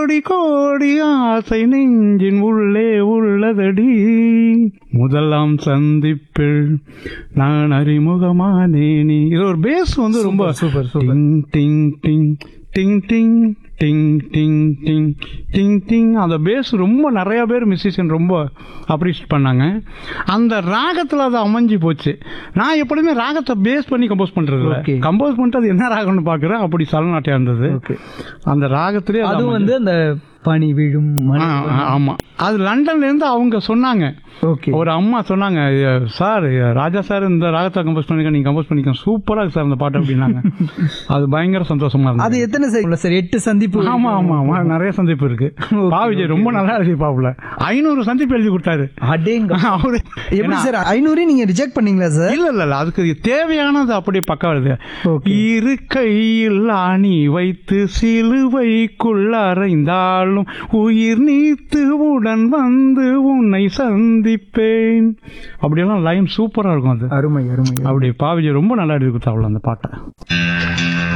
கோடி கோடி ஆசை நெஞ்சின் உள்ளே உள்ளதடி முதலாம் சந்திப்பில் நான் அறிமுகமானேனி இது ஒரு பேஸ் வந்து ரொம்ப சூப்பர் சூப்பர் டிங் டிங் டிங் டிங் டிங் டிங் டிங் டிங் டிங் அந்த பேஸ் ரொம்ப நிறைய பேர் மியூசிஷியன் ரொம்ப அப்ரிஷியேட் பண்ணாங்க அந்த ராகத்தில் அது அமைஞ்சு போச்சு நான் எப்படியுமே ராகத்தை பேஸ் பண்ணி கம்போஸ் பண்ணுறது Okay. கம்போஸ் பண்ணிட்டு அது என்ன ராகம்னு பார்க்குறேன் அப்படி சலநாட்டியம் இருந்தது ஓகே அந்த ராகத்திலே அது அதுவும் அமைஞ்சு- வந்து அந்த பனி விழும் மழை ஆ, ஆ, ஆமா அது லண்டன்ல இருந்து அவங்க சொன்னாங்க ஓகே ஒரு அம்மா சொன்னாங்க சார் ராஜா சார் இந்த ராகத்தை கம்போஸ் பண்ணிக்க நீங்க கம்போஸ் பண்ணிக்க சூப்பரா இருக்கு சார் அந்த பாட்டு அப்படின்னாங்க அது பயங்கர சந்தோஷமா அது இருந்தது எத்தனை சார் சார் எட்டு சந்திப்பு ஆமா ஆமா ஆமா நிறைய சந்திப்பு இருக்கு Okay, பா விஜய் ரொம்ப நல்லா எழுதி பாப்புல ஐநூறு சந்திப்பு எழுதி கொடுத்தாரு அடேங்க அவரு எப்படி சார் ஐநூறு நீங்க ரிஜெக்ட் பண்ணீங்களா சார் இல்ல இல்ல இல்ல அதுக்கு தேவையானது அப்படியே பக்கம் எழுது Okay. இரு கையில் ஆணி வைத்து சிலுவைக்குள் அறைந்தாலும் உயிர் நீத்து உடன் வந்து உன்னை சந்திப்பேன் அப்படியெல்லாம் லைன் சூப்பரா இருக்கும் அது அருமை அருமை அப்படி பாவிஜி ரொம்ப நல்லா எழுதி கொடுத்தாப்புல அந்த பாட்டை